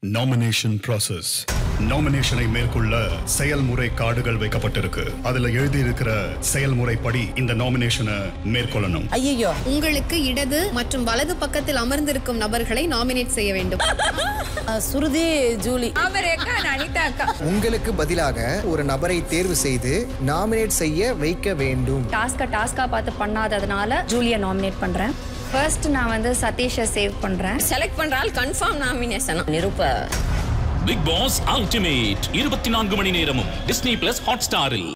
nomination process நாமினேஷனை மேற்கொள்ள செயல்முறை கார்டுகள் வைக்கப்பட்டிருக்கு அதுல எழுதி இருக்கிற செயல்முறைப்படி இந்த நாமினேஷனை மேற்கொள்ளணும் ஐயோ உங்களுக்கு இடது மற்றும் வலது பக்கத்தில் அமர்ந்திருக்கும் நபர்களை நாமினேட் செய்ய வேண்டும் சுருதி ஜூலி உங்களுக்கு பதிலாக ஒரு நபரை தேர்வு செய்து நாமினேட் செய்ய வைக்க வேண்டும் டாஸ்கை டாஸ்கா பார்த்து பண்ணாததுனால ஜூலியை நாமினேட் பண்றேன் ஃபர்ஸ்ட் நான் வந்து சதீஷை சேவ் பண்றேன் செலக்ட் பண்ற ஆள் கன்ஃபார்ம் நாமினேஷன் நிருப்ப பிக் பாஸ் அல்டிமேட் இருபத்தி நான்கு மணி நேரமும் டிஸ்னி பிளஸ் ஹாட் ஸ்டாரில்